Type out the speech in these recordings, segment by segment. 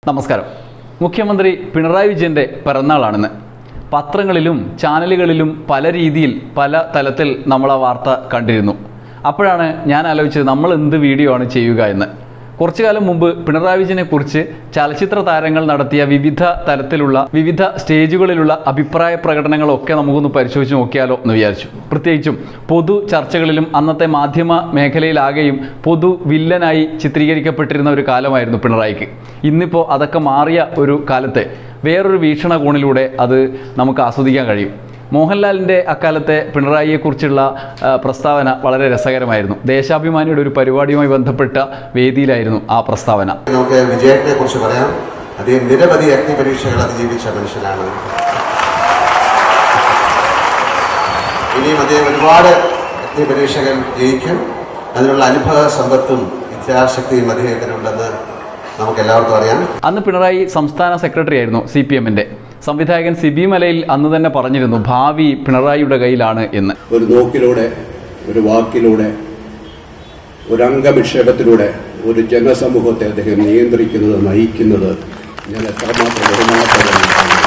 നമസ്കാരം മുഖ്യമന്ത്രി പിണറായി വിജയൻ്റെ പിറന്നാളാണെന്ന് പത്രങ്ങളിലും ചാനലുകളിലും പല രീതിയിൽ പല തലത്തിൽ നമ്മൾ ആ വാർത്ത കണ്ടിരുന്നു അപ്പോഴാണ് ഞാൻ ആലോചിച്ചത് നമ്മൾ എന്ത് വീഡിയോ ആണ് ചെയ്യുക എന്ന് കുറച്ചു കാലം മുമ്പ് പിണറായി വിജയനെ കുറിച്ച് ചലച്ചിത്ര താരങ്ങൾ നടത്തിയ വിവിധ തരത്തിലുള്ള വിവിധ സ്റ്റേജുകളിലുള്ള അഭിപ്രായ പ്രകടനങ്ങളൊക്കെ നമുക്കൊന്ന് പരിശോധിച്ച് നോക്കിയാലോ എന്ന് വിചാരിച്ചു പ്രത്യേകിച്ചും പൊതു ചർച്ചകളിലും അന്നത്തെ മാധ്യമ മേഖലയിലാകെയും പൊതു വില്ലനായി ചിത്രീകരിക്കപ്പെട്ടിരുന്ന ഒരു കാലമായിരുന്നു പിണറായിക്ക് ഇന്നിപ്പോൾ അതൊക്കെ മാറിയ ഒരു കാലത്തെ വേറൊരു വീക്ഷണകോണിലൂടെ അത് നമുക്ക് ആസ്വദിക്കാൻ കഴിയും മോഹൻലാലിൻ്റെ അക്കാലത്തെ പിണറായിയെക്കുറിച്ചുള്ള ആ, പ്രസ്താവന വളരെ രസകരമായിരുന്നു ദേശാഭിമാനിയുടെ ഒരു പരിപാടിയുമായി ബന്ധപ്പെട്ട വേദിയിലായിരുന്നു ആ പ്രസ്താവന നമുക്ക് വിജയത്തെ കുറിച്ച് പറയാം അദ്ദേഹം നിരവധി അഗ്നിപരീക്ഷകൾ അതിജീവിച്ച മനുഷ്യനാണ് ഇനിയും അദ്ദേഹം ഒരുപാട് അഗ്നിപരീക്ഷകൾ ജയിക്കും അതിനുള്ള അനുഭവ സമ്പത്തും ഇച്ഛാശക്തിയും അദ്ദേഹത്തിനുണ്ടെന്ന് നമുക്ക് എല്ലാവർക്കും അറിയാം അന്ന് പിണറായി സംസ്ഥാന സെക്രട്ടറി ആയിരുന്നു സി പി എമ്മിൻ്റെ സംവിധായകൻ സിബി മലയിൽ അന്ന് തന്നെ പറഞ്ഞിരുന്നു ഭാവി പിണറായിയുടെ കയ്യിലാണ് എന്ന് ഒരു നോക്കിലൂടെ ഒരു വാക്കിലൂടെ ഒരു അംഗവിക്ഷേപത്തിലൂടെ ഒരു ജനസമൂഹത്തെ അദ്ദേഹം നിയന്ത്രിക്കുന്നത് നയിക്കുന്നത് ഞാൻ എത്രമാത്രം ബഹുമാനത്തോടെയാണ് കാണുന്നത്.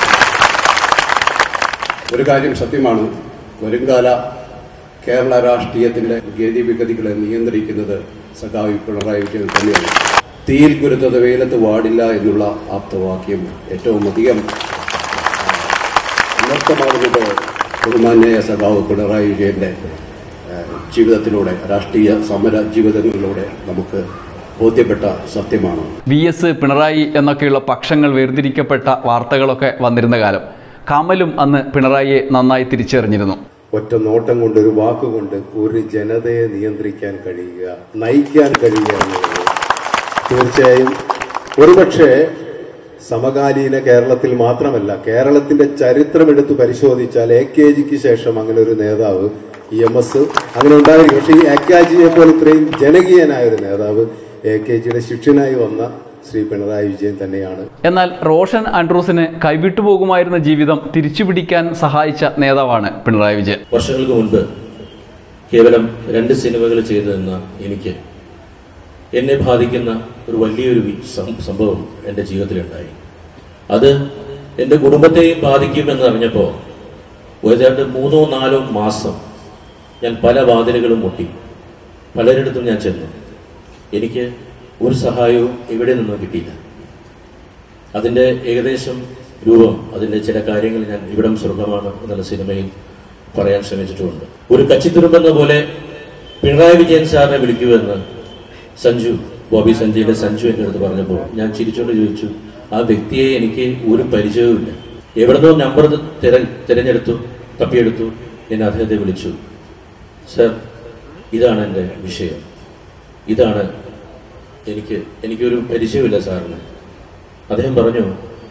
ഒരു കാര്യം സത്യമാണ് വരുംകാല കേരള രാഷ്ട്രീയത്തിൻ്റെ ഗതിവിഗതികളെ നിയന്ത്രിക്കുന്നത് സഖാവി പിണറായി വിജയൻ തന്നെയാണ് തീയിൽ കുരുത്തത് വെയിലത്ത് വാടില്ല എന്നുള്ള ആപ്തവാക്യം ഏറ്റവും അധികം അനർത്ഥമാകുന്നത് ബഹുമാന്യായ സഖാവ് പിണറായി വിജയന്റെ ഏഹ്, ജീവിതത്തിലൂടെ രാഷ്ട്രീയ സമര ജീവിതങ്ങളിലൂടെ നമുക്ക് ബോധ്യപ്പെട്ട സത്യമാണ് വി എസ് പിണറായി എന്നൊക്കെയുള്ള പക്ഷങ്ങൾ വേർതിരിക്കപ്പെട്ട വാർത്തകളൊക്കെ വന്നിരുന്ന കാലം കമലും അന്ന് പിണറായിയെ നന്നായി തിരിച്ചറിഞ്ഞിരുന്നു ഒറ്റ നോട്ടം കൊണ്ട് ഒരു വാക്കുകൊണ്ട് ഒരു ജനതയെ നിയന്ത്രിക്കാൻ കഴിയുക നയിക്കാൻ കഴിയുക എന്നുള്ളത് തീർച്ചയായും ഒരുപക്ഷെ സമകാലീന കേരളത്തിൽ മാത്രമല്ല കേരളത്തിന്റെ ചരിത്രം എടുത്ത് പരിശോധിച്ചാൽ എ കെ ജിക്ക് ശേഷം അങ്ങനെ ഒരു നേതാവ് ഇ എം എസ് അങ്ങനെ ഉണ്ടായിരിക്കും പക്ഷേ ഈ എ കെ ജിയെ പോലെ ഇത്രയും ജനകീയനായ ഒരു നേതാവ് എ കെ ജിയുടെ ശിഷ്യനായി വന്ന ശ്രീ പിണറായി വിജയൻ തന്നെയാണ് എന്നാൽ റോഷൻ ആൻഡ്രൂസിന് കൈവിട്ടു പോകുമായിരുന്ന ജീവിതം തിരിച്ചുപിടിക്കാൻ സഹായിച്ച നേതാവാണ് പിണറായി വിജയൻ വർഷങ്ങൾക്ക് മുൻപ് കേവലം രണ്ട് സിനിമകൾ ചെയ്തു നിന്ന എനിക്ക് എന്നെ ബാധിക്കുന്ന ഒരു വലിയൊരു വി- സം- സംഭവം എൻ്റെ ജീവിതത്തിലുണ്ടായി അത് എൻ്റെ കുടുംബത്തെയും ബാധിക്കുമെന്ന് അറിഞ്ഞപ്പോൾ ഏതാണ്ട് മൂന്നോ നാലോ മാസം ഞാൻ പല വാതിലുകളും മുട്ടി പലരിടത്തും ഞാൻ ചെന്നു എനിക്ക് ഒരു സഹായവും ഇവിടെ നിന്നും കിട്ടിയില്ല അതിൻ്റെ ഏകദേശം രൂപം അതിൻ്റെ ചില കാര്യങ്ങൾ ഞാൻ ഇവിടം സ്വർഗമാണ് എന്നുള്ള സിനിമയിൽ പറയാൻ ശ്രമിച്ചിട്ടുമുണ്ട് ഒരു കച്ചിത്തുരുമ്പെന്ന പോലെ പിണറായി വിജയൻ സാറിനെ വിളിക്കുമെന്ന് സഞ്ജു ബോബി സഞ്ജയുടെ സഞ്ജു എൻ്റെ അടുത്ത് പറഞ്ഞപ്പോൾ ഞാൻ ചിരിച്ചുകൊണ്ട് ചോദിച്ചു ആ വ്യക്തിയെ എനിക്ക് ഒരു പരിചയവുമില്ല എവിടുന്നോ നമ്പർ തിര തിരഞ്ഞെടുത്തു തപ്പിയെടുത്തു ഞാൻ അദ്ദേഹത്തെ വിളിച്ചു സർ ഇതാണ് എൻ്റെ വിഷയം ഇതാണ് എനിക്ക് എനിക്കൊരു പരിചയമില്ല സാറിന് അദ്ദേഹം പറഞ്ഞു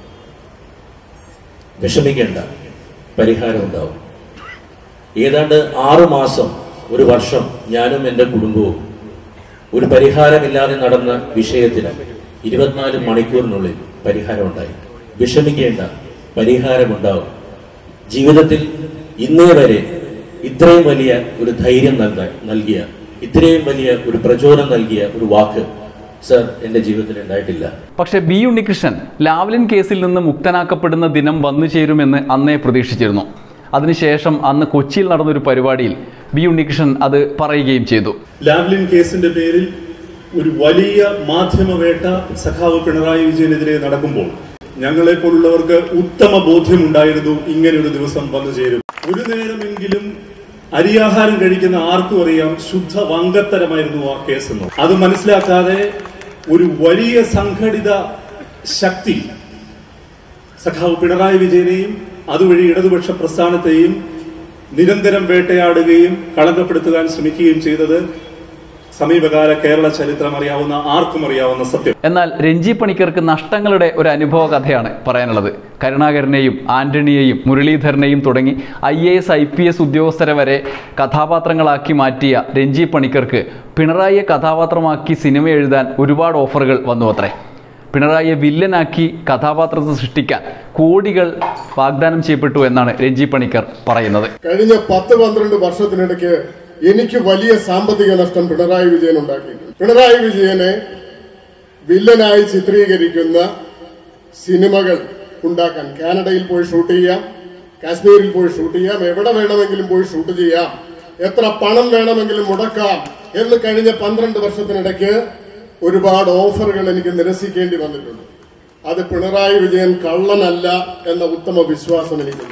വിഷമിക്കേണ്ട പരിഹാരം ഉണ്ടാവും ഏതാണ്ട് ആറു മാസം ഒരു വർഷം ഞാനും എൻ്റെ കുടുംബവും ഒരു പരിഹാരമില്ലാതെ നടന്ന വിഷയത്തിന് ഇരുപത്തിനാല് മണിക്കൂറിനുള്ളിൽ പരിഹാരമുണ്ടായി വിഷമിക്കേണ്ട പരിഹാരമുണ്ടാവും ജീവിതത്തിൽ ഇന്നേ വരെ ഇത്രയും വലിയ ഒരു ധൈര്യം നൽകാൻ നൽകിയ ഇത്രയും വലിയ ഒരു പ്രചോദനം നൽകിയ ഒരു വാക്ക് സർ എൻ്റെ ജീവിതത്തിൽ ഉണ്ടായിട്ടില്ല പക്ഷേ ബി ഉണ്ണികൃഷ്ണൻ ലാവ്ലിൻ കേസിൽ നിന്ന് മുക്തനാക്കപ്പെടുന്ന ദിനം വന്നു ചേരുമെന്ന് അന്നേ പ്രതീക്ഷിച്ചിരുന്നു അതിനുശേഷം അന്ന് കൊച്ചിയിൽ നടന്നൊരു പരിപാടിയിൽ ബി ഉണ്ണികൃഷ്ണൻ അത് പറയുകയും ചെയ്തു ലാവ്ലിൻ കേസിന്റെ പേരിൽ ഒരു വലിയ മാധ്യമവേട്ട സഖാവ് പിണറായി വിജയനെതിരെ നടക്കുമ്പോൾ ഞങ്ങളെ പോലുള്ളവർക്ക് ഉത്തമ ബോധ്യമുണ്ടായിരുന്നു ഇങ്ങനെ ഒരു ദിവസം വന്നു ചേരും ഒരു നേരമെങ്കിലും അരിയാഹാരം കഴിക്കുന്ന ആർക്കും അറിയാം ശുദ്ധ വങ്കത്തരമായിരുന്നു ആ കേസെന്ന് അത് മനസ്സിലാക്കാതെ ഒരു വലിയ സംഘടിത ശക്തി സഖാവ് പിണറായി വിജയനെയും അതുവഴി ഇടതുപക്ഷ പ്രസ്ഥാനത്തെയും നിരന്തരം വേട്ടയാടുകയും കളങ്കപ്പെടുത്തുവാൻ ശ്രമിക്കുകയും ചെയ്തത് സമീപകാല കേരള ചരിത്രം അറിയാവുന്ന ആർക്കും അറിയാവുന്ന സത്യം എന്നാൽ രഞ്ജി പണിക്കർക്ക് നഷ്ടങ്ങളുടെ ഒരു അനുഭവ കഥയാണ് പറയാനുള്ളത് കരുണാകരനെയും ആന്റണിയെയും മുരളീധരനെയും തുടങ്ങി I A S I P S ഉദ്യോഗസ്ഥരെ വരെ കഥാപാത്രങ്ങളാക്കി മാറ്റിയ രഞ്ജി പണിക്കർക്ക് പിണറായിയെ കഥാപാത്രമാക്കി സിനിമ എഴുതാൻ ഒരുപാട് ഓഫറുകൾ വന്നു അത്രേ പിണറായിയെ വില്ലനാക്കി കഥാപാത്രത്തെ സൃഷ്ടിക്കാൻ കോടികൾ വാഗ്ദാനം ചെയ്യപ്പെട്ടു എന്നാണ് രഞ്ജി പണിക്കർ പറയുന്നത് കഴിഞ്ഞ പത്ത് പന്ത്രണ്ട് വർഷത്തിനിടയ്ക്ക് എനിക്ക് വലിയ സാമ്പത്തിക നഷ്ടം പിണറായി വിജയൻ ഉണ്ടാക്കിയിട്ടുണ്ട് പിണറായി വിജയനെ വില്ലനായി ചിത്രീകരിക്കുന്ന സിനിമകൾ ഉണ്ടാക്കാൻ കാനഡയിൽ പോയി ഷൂട്ട് ചെയ്യാം കാശ്മീരിൽ പോയി ഷൂട്ട് ചെയ്യാം എവിടെ വേണമെങ്കിലും പോയി ഷൂട്ട് ചെയ്യാം എത്ര പണം വേണമെങ്കിലും മുടക്കാം എന്ന് കഴിഞ്ഞ പന്ത്രണ്ട് വർഷത്തിനിടയ്ക്ക് ഒരുപാട് ഓഫറുകൾ എനിക്ക് നിരസിക്കേണ്ടി വന്നിട്ടുണ്ട് അത് പിണറായി വിജയൻ കള്ളനല്ല എന്ന ഉത്തമ വിശ്വാസം എനിക്കുണ്ട്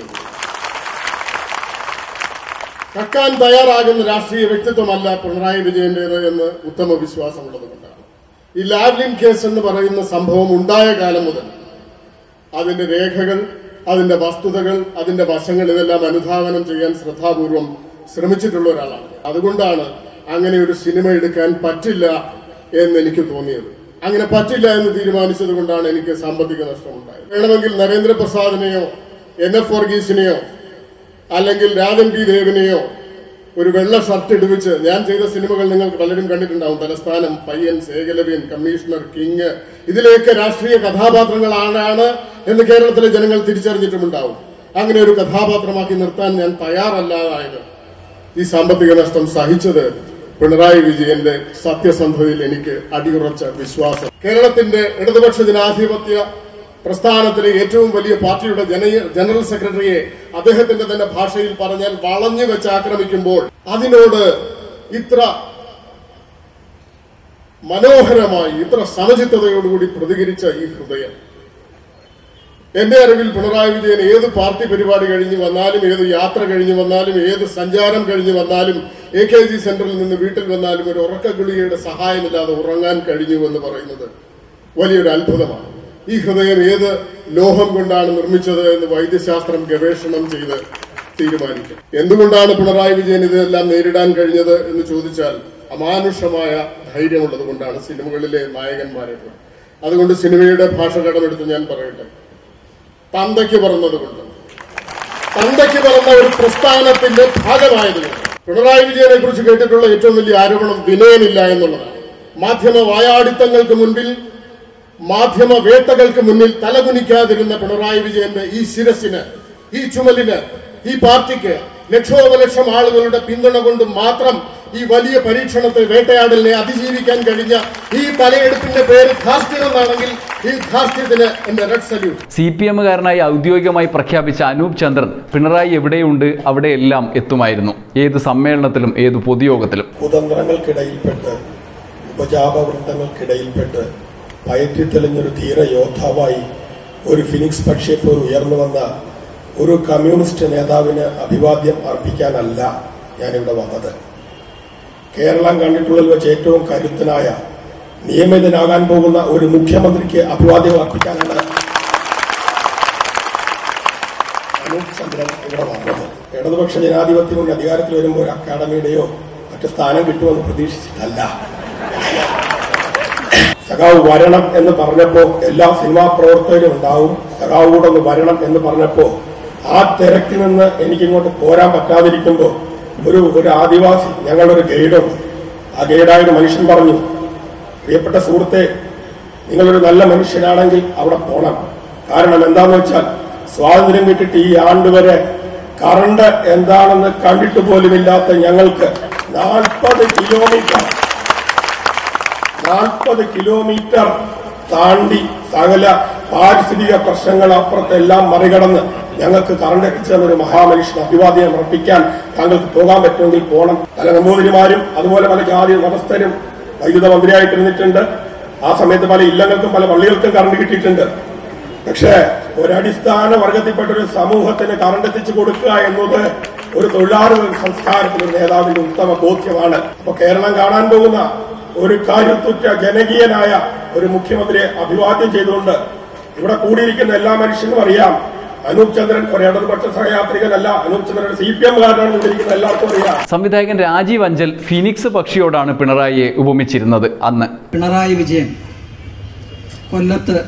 കക്കാൻ തയ്യാറാകുന്ന രാഷ്ട്രീയ വ്യക്തിത്വമല്ല പിണറായി വിജയന്റേത് എന്ന് ഉത്തമ വിശ്വാസമുള്ളത് കൊണ്ടാണ് ഈ ലാവ്ലിൻ കേസ് എന്ന് പറയുന്ന സംഭവം ഉണ്ടായ കാലം മുതൽ അതിന്റെ രേഖകൾ അതിന്റെ വസ്തുതകൾ അതിന്റെ വശങ്ങൾ ഇതെല്ലാം അനുധാവനം ചെയ്യാൻ ശ്രദ്ധാപൂർവം ശ്രമിച്ചിട്ടുള്ള ഒരാളാണ് അതുകൊണ്ടാണ് അങ്ങനെ ഒരു സിനിമ എടുക്കാൻ പറ്റില്ല എന്ന് എനിക്ക് തോന്നിയത് അങ്ങനെ പറ്റില്ല എന്ന് തീരുമാനിച്ചത് കൊണ്ടാണ് എനിക്ക് സാമ്പത്തിക നഷ്ടമുണ്ടായത് വേണമെങ്കിൽ നരേന്ദ്രപ്രസാദിനെയോ എൻ എഫ് വർഗീസിനെയോ അല്ലെങ്കിൽ രാജൻ പി ദേവിനെയോ ഒരു വെള്ള ഷർട്ട് ഇടുവിച്ച് ഞാൻ ചെയ്ത സിനിമകൾ നിങ്ങൾക്ക് പലരും കണ്ടിട്ടുണ്ടാവും തലസ്ഥാനം പയ്യൻ സേകലവ്യൻ കമ്മീഷണർ കിങ് ഇതിലേക്ക് രാഷ്ട്രീയ കഥാപാത്രങ്ങൾ ആരാണ് എന്ന് കേരളത്തിലെ ജനങ്ങൾ തിരിച്ചറിഞ്ഞിട്ടുമുണ്ടാവും അങ്ങനെ ഒരു കഥാപാത്രമാക്കി നിർത്താൻ ഞാൻ തയ്യാറല്ലാതായത് ഈ സാമ്പത്തിക നഷ്ടം സഹിച്ചത് പിണറായി വിജയന്റെ സത്യസന്ധതയിൽ എനിക്ക് അടിയുറച്ച വിശ്വാസം കേരളത്തിന്റെ ഇടതുപക്ഷ ജനാധിപത്യ പ്രസ്ഥാനത്തിലെ ഏറ്റവും വലിയ പാർട്ടിയുടെ ജന- ജനറൽ സെക്രട്ടറിയെ അദ്ദേഹത്തിന്റെ തന്നെ ഭാഷയിൽ പറഞ്ഞാൽ വളഞ്ഞു വെച്ച് ആക്രമിക്കുമ്പോൾ അതിനോട് ഇത്ര മനോഹരമായി ഇത്ര സമചിത്തതയോടുകൂടി പ്രതികരിച്ച ഈ ഹൃദയം എന്റെ അറിവിൽ പിണറായി വിജയൻ ഏത് പാർട്ടി പരിപാടി കഴിഞ്ഞു വന്നാലും ഏത് യാത്ര കഴിഞ്ഞു വന്നാലും ഏത് സഞ്ചാരം കഴിഞ്ഞു വന്നാലും എ കെ ജി സെന്ററിൽ നിന്ന് വീട്ടിൽ വന്നാലും ഒരു ഉറക്ക ഗുളികയുടെ സഹായമില്ലാതെ ഉറങ്ങാൻ കഴിഞ്ഞു എന്ന് പറയുന്നത് വലിയൊരു അത്ഭുതമാണ് ഈ ഹൃദയം ഏത് ലോഹം കൊണ്ടാണ് നിർമ്മിച്ചത് എന്ന് വൈദ്യശാസ്ത്രം ഗവേഷണം ചെയ്ത് തീരുമാനിക്കും എന്തുകൊണ്ടാണ് പിണറായി വിജയൻ ഇതെല്ലാം നേരിടാൻ കഴിഞ്ഞത് എന്ന് ചോദിച്ചാൽ അമാനുഷമായ ധൈര്യമുള്ളത് കൊണ്ടാണ് സിനിമകളിലെ നായകന്മാരെ പോലെ അതുകൊണ്ട് സിനിമയുടെ ഭാഷ കടമെടുത്ത് ഞാൻ പറയട്ടെ തന്തയ്ക്ക് പറഞ്ഞതുകൊണ്ട് തന്തയ്ക്ക് പറഞ്ഞ ഒരു പ്രസ്ഥാനത്തിന്റെ ഭാഗമായതുകൊണ്ട് പിണറായി വിജയനെ കുറിച്ച് കേട്ടിട്ടുള്ള ഏറ്റവും വലിയ ആരോപണം വിനയനില്ല എന്നുള്ളതാണ് മാധ്യമ വായാടിത്തങ്ങൾക്ക് മുൻപിൽ മാധ്യമ വേട്ടകൾക്ക് മുന്നിൽ തലകുനിക്കാതിരുന്ന പിണറായി വിജയന്റെ ഈ ശിരസിന് ഈ ചുമലിന് ഈ പാർട്ടിക്ക് ലക്ഷോപലക്ഷം ആളുകളുടെ പിന്തുണ കൊണ്ട് മാത്രം ഈ വലിയ പരീക്ഷണത്തെ വേട്ടയാടലിനെ അതിജീവിക്കാൻ കഴിഞ്ഞ ഈ തലയെടുപ്പിന്റെ പേര് ധാർഷ്ട്യം എന്നാണെങ്കിൽ ഈ ധാർഷ്ട്യത്തിന് എന്റെ റെഡ് സല്യൂട്ട് സി പി എമ്മുകാരനായി ഔദ്യോഗികമായി പ്രഖ്യാപിച്ച അനൂപ് ചന്ദ്രൻ പിണറായി എവിടെയുണ്ട് അവിടെയെല്ലാം എത്തുമായിരുന്നു ഏത് സമ്മേളനത്തിലും ഏത് പൊതുയോഗത്തിലും കുതന്ത്രങ്ങൾക്കിടയിൽപ്പെട്ട് ഉപജാപവൃത്തങ്ങൾക്കിടയിൽപ്പെട്ട് പയറ്റിത്തെളിഞ്ഞൊരു ധീര യോദ്ധാവായി ഒരു ഫിനിക്സ് പക്ഷിയെ പോലെ ഉയർന്നു വന്ന ഒരു കമ്മ്യൂണിസ്റ്റ് നേതാവിന് അഭിവാദ്യം അർപ്പിക്കാനല്ല ഞാനിവിടെ വന്നത് കേരളം കണ്ടിട്ടുള്ളതിൽ വെച്ച് ഏറ്റവും കരുത്തനായ നിയമിതനാകാൻ പോകുന്ന ഒരു മുഖ്യമന്ത്രിക്ക് അഭിവാദ്യം അർപ്പിക്കാനാണ് അനൂപ് ചന്ദ്രൻ ഇവിടെ വന്നത് ഇടതുപക്ഷ ജനാധിപത്യ മുന്നണി അധികാരത്തിൽ വരുമ്പോൾ ഒരു അക്കാഡമിയുടെയോ മറ്റു സ്ഥാനം കിട്ടുമെന്ന് പ്രതീക്ഷിച്ചിട്ടല്ല സഖാവ് വരണം എന്ന് പറഞ്ഞപ്പോ എല്ലാ സിനിമാ പ്രവർത്തകരും ഉണ്ടാവും സഖാവ് കൂടെ ഒന്ന് വരണം എന്ന് പറഞ്ഞപ്പോ ആ തിരക്കിൽ നിന്ന് എനിക്കിങ്ങോട്ട് പോരാൻ പറ്റാതിരിക്കുമ്പോ ഒരു ഒരു ആദിവാസി ഞങ്ങളുടെ ഒരു ഗൈഡും ആ ഗൈഡായ ഒരു മനുഷ്യൻ പറഞ്ഞു പ്രിയപ്പെട്ട സുഹൃത്തെ നിങ്ങളൊരു നല്ല മനുഷ്യനാണെങ്കിൽ അവിടെ പോണം കാരണം എന്താന്ന് വെച്ചാൽ സ്വാതന്ത്ര്യം കിട്ടിയിട്ട് ഈ ആണ്ട് വരെ കറണ്ട് എന്താണെന്ന് കണ്ടിട്ട് പോലുമില്ലാത്ത ഞങ്ങൾക്ക് നാൽപ്പത് കിലോമീറ്റർ നാൽപ്പത് കിലോമീറ്റർ താണ്ടി സകല പാരിസ്ഥിതിക പ്രശ്നങ്ങൾ അപ്പുറത്തെല്ലാം മറികടന്ന് ഞങ്ങൾക്ക് കറണ്ട് എത്തിച്ചെന്ന ഒരു മഹാമനുഷ്യന് അഭിവാദ്യം അർപ്പിക്കാൻ താങ്കൾക്ക് പോകാൻ പറ്റുമെങ്കിൽ പോകണം പല നമ്പൂതിരിമാരും അതുപോലെ പല ജാതി മതസ്ഥരും വൈദ്യുത മന്ത്രിയായിട്ടിരുന്നിട്ടുണ്ട് ആ സമയത്ത് പല ഇല്ലങ്ങൾക്കും പല പള്ളികൾക്കും കറണ്ട് കിട്ടിയിട്ടുണ്ട് പക്ഷേ ഒരടിസ്ഥാന വർഗത്തിൽപ്പെട്ട ഒരു സമൂഹത്തിന് കറണ്ട് എത്തിച്ചു കൊടുക്കുക എന്നത് ഒരു തൊഴിലാളി സംസ്കാരത്തിന് ഒരു നേതാവിന്റെ ഉത്തമ ബോധ്യമാണ് അപ്പൊ കേരളം കാണാൻ പോകുന്ന ഒരു കാര്യത്തുറ്റ ജനകീയനായ ഒരു മുഖ്യമന്ത്രിയെ അഭിവാദ്യം ചെയ്തുകൊണ്ട് ഇവിടെ കൂടിയിരിക്കുന്ന എല്ലാ മനുഷ്യനും അറിയാം അനൂപ് ചന്ദ്രൻ ഒരു ഇടതുപക്ഷ സഹയാത്രികനല്ല അനൂപ് ചന്ദ്രൻ സി പി എമ്മുകാരനാണ് ഇരിക്കുന്ന എല്ലാവർക്കും അറിയാം സംവിധായകൻ രാജീവ് അഞ്ചൽ ഫിനിക്സ് പക്ഷിയോടാണ് പിണറായിയെ ഉപമിച്ചിരുന്നത് അന്ന് പിണറായി വിജയൻ കൊല്ലത്ത്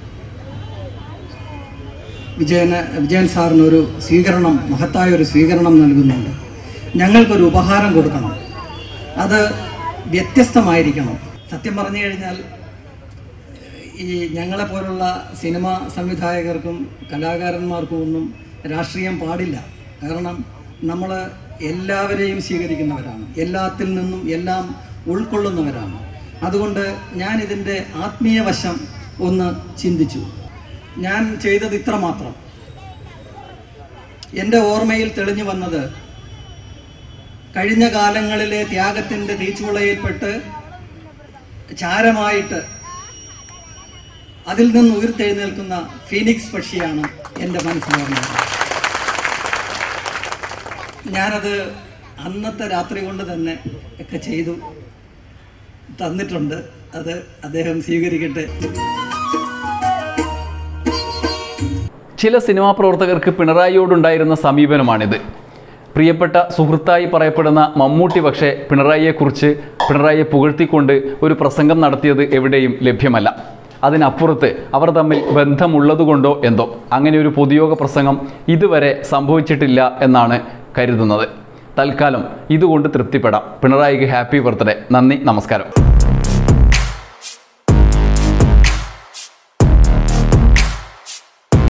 വിജയന് വിജയൻ സാറിന് ഒരു സ്വീകരണം മഹത്തായ ഒരു സ്വീകരണം നൽകുന്നുണ്ട് ഞങ്ങൾക്കൊരു ഉപഹാരം കൊടുക്കണം അത് വ്യത്യസ്തമായിരിക്കണം സത്യം പറഞ്ഞു കഴിഞ്ഞാൽ ഈ ഞങ്ങളെ പോലുള്ള സിനിമ സംവിധായകർക്കും കലാകാരന്മാർക്കും ഒന്നും രാഷ്ട്രീയം പാടില്ല കാരണം നമ്മൾ എല്ലാവരെയും സ്വീകരിക്കുന്നവരാണ് എല്ലാത്തിൽ നിന്നും എല്ലാം ഉൾക്കൊള്ളുന്നവരാണ് അതുകൊണ്ട് ഞാൻ ഇതിൻ്റെ ആത്മീയ വശം ഒന്ന് ചിന്തിച്ചു ഞാൻ ചെയ്തത് ഇത്ര മാത്രം എൻ്റെ ഓർമ്മയിൽ തെളിഞ്ഞു വന്നത് കഴിഞ്ഞ കാലങ്ങളിലെ ത്യാഗത്തിൻ്റെ തീച്ചുളയിൽപ്പെട്ട് ചാരമായിട്ട് അതിൽ നിന്ന് ഉയർത്തെഴുന്നേൽക്കുന്ന ഫീനിക്സ് പക്ഷിയാണ് എൻ്റെ മനസ്സിലാകുന്നത് ഞാനത് അന്നത്തെ രാത്രി കൊണ്ട് തന്നെ ഒക്കെ ചെയ്തു തന്നിട്ടുണ്ട് അത് അദ്ദേഹം സ്വീകരിക്കട്ടെ ചില സിനിമാ പ്രവർത്തകർക്ക് പിണറായിയോടുണ്ടായിരുന്ന സമീപനമാണിത് പ്രിയപ്പെട്ട സുഹൃത്തായി പറയപ്പെടുന്ന മമ്മൂട്ടി പക്ഷേ പിണറായിയെക്കുറിച്ച് പിണറായിയെ പുകഴ്ത്തിക്കൊണ്ട് ഒരു പ്രസംഗം നടത്തിയത് എവിടെയും ലഭ്യമല്ല അതിനപ്പുറത്ത് അവർ തമ്മിൽ ബന്ധമുള്ളതുകൊണ്ടോ എന്തോ അങ്ങനെ ഒരു പൊതുയോഗ പ്രസംഗം ഇതുവരെ സംഭവിച്ചിട്ടില്ല എന്നാണ് കരുതുന്നത് തൽക്കാലം ഇതുകൊണ്ട് തൃപ്തിപ്പെടാം പിണറായിക്ക് ഹാപ്പി ബർത്ത്ഡേ നന്ദി നമസ്കാരം